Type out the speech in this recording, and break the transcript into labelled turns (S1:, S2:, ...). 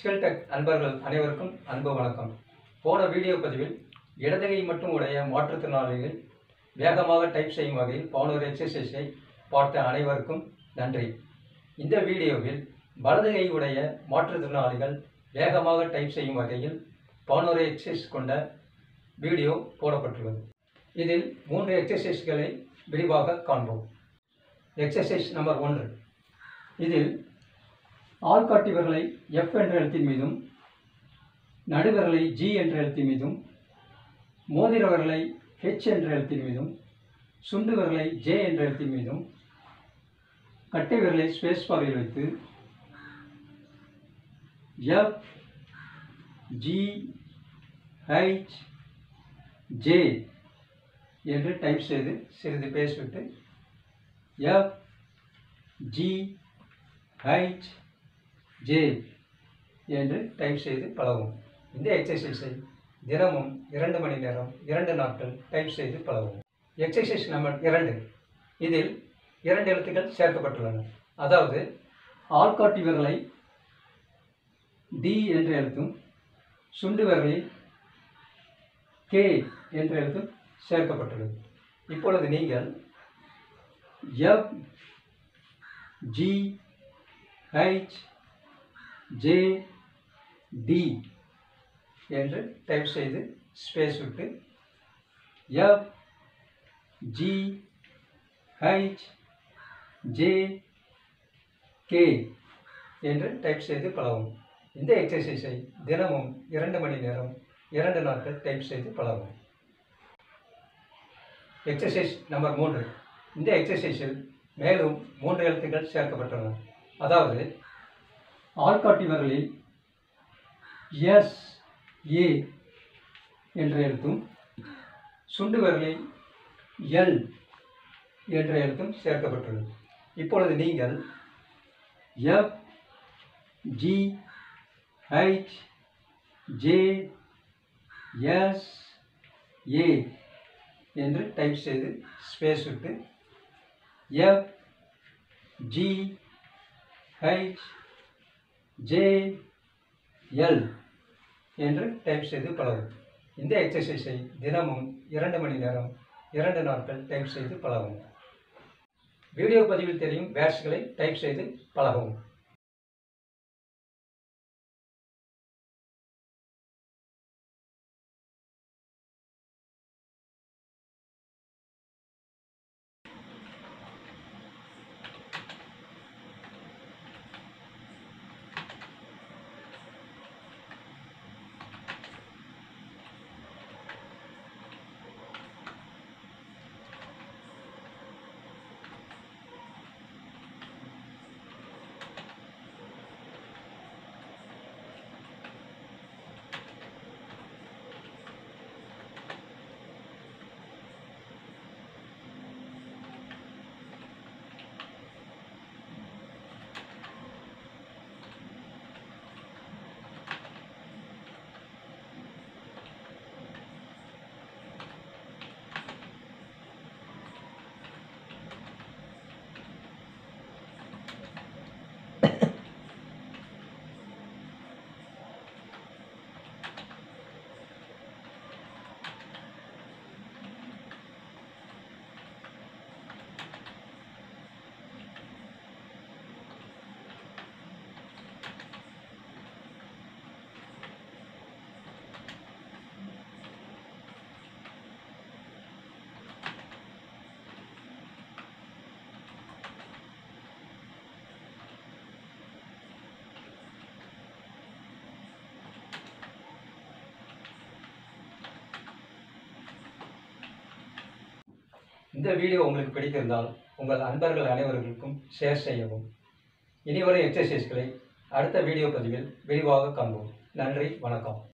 S1: XL tech அன்பர்கள் அனைவருக்கும் அன்பு வணக்கம் போன வீடியோ பதிவில் இடதுகை மட்டும் உடைய மாற்றுத்திறனாளிகள் வேகமாக டைப் செய்யும் வகையில் பவுனர் எக்ஸசைஸை பார்த்த அனைவருக்கும் நன்றி இந்த வீடியோவில் வலதுகை உடைய மாற்றுத்திறனாளிகள் வேகமாக டைப் செய்யும் வகையில் பவுனர் எக்ஸசைஸ் கொண்ட வீடியோ போடப்பட்டுள்ளது இதில் மூன்று எக்ஸசைஸ்களை விரிவாக காண்போம் எக்ஸசைஸ் நம்பர் ஒன்று இதில் ஆள்காட்டி விரலை எஃப் என்ற எழுத்தின் மீதும் நடுவிரலை ஜி என்ற எழுத்தின் மீதும் மோதிர விரலை ஹெச் என்ற எழுத்தின் மீதும் சுண்டு விரலை ஜே என்ற எழுத்தின் மீதும் கட்டை விரலை ஸ்பேஸ் பாரில் வைத்து எஃப் ஜி ஹெச் ஜே என்று டைப் செய்து சிறிது பேசிவிட்டு எஃப் ஜி ஹைட் ஜே என்று டைப் செய்து பழகவும் இந்த எக்ஸசைஸை தினமும் இரண்டு மணி நேரம் இரண்டு நாட்கள் டைப் செய்து பழகவும் எக்ஸசைஸ் நம்பர் இரண்டு இதில் இரண்டு எழுத்துக்கள் சேர்க்கப்பட்டுள்ளன அதாவது ஆள்காட்டி விரலை டி என்ற எழுத்தும் சுண்டு விரலை கே என்ற எழுத்தும் சேர்க்கப்பட்டுள்ளது இப்பொழுது நீங்கள் F G H J D என்று டைப் செய்து ஸ்பேஸ் விட்டு F G H J K என்று டைப் செய்து பழகவும் இந்த எக்ஸசைஸை தினமும் இரண்டு மணி நேரம் இரண்டு நாட்கள் டைப் செய்து பழகவும் எக்ஸசைஸ் நம்பர் மூன்று இந்த எக்ஸசைஸில் மேலும் மூன்று எழுத்துக்கள் சேர்க்கப்பட்டுள்ளன அதாவது ஆள்காட்டி விரலில் எஸ் ஏ என்ற எழுத்தும் சுண்டு விரலில் எல் என்ற எழுத்தும் சேர்க்கப்பட்டுள்ளது இப்பொழுது நீங்கள் F G H J S A என்று டைப் செய்து ஸ்பேஸ் விட்டு F G H J L என்று டைப் செய்து பழகும் இந்த எக்ஸசைஸை தினமும் இரண்டு மணி நேரம் இரண்டு நாட்கள் டைப் செய்து பழகவும் வீடியோ பதிவில் தெரியும் வேர்ட்ஸ்களை டைப் செய்து பழகவும் இந்த வீடியோ உங்களுக்கு பிடித்திருந்தால் உங்கள் அன்பர்கள் அனைவருக்கும் ஷேர் செய்யவும் இனிவரும் எக்ஸசைஸ்களை அடுத்த வீடியோ பதிவில் விரிவாக காண்போம் நன்றி வணக்கம்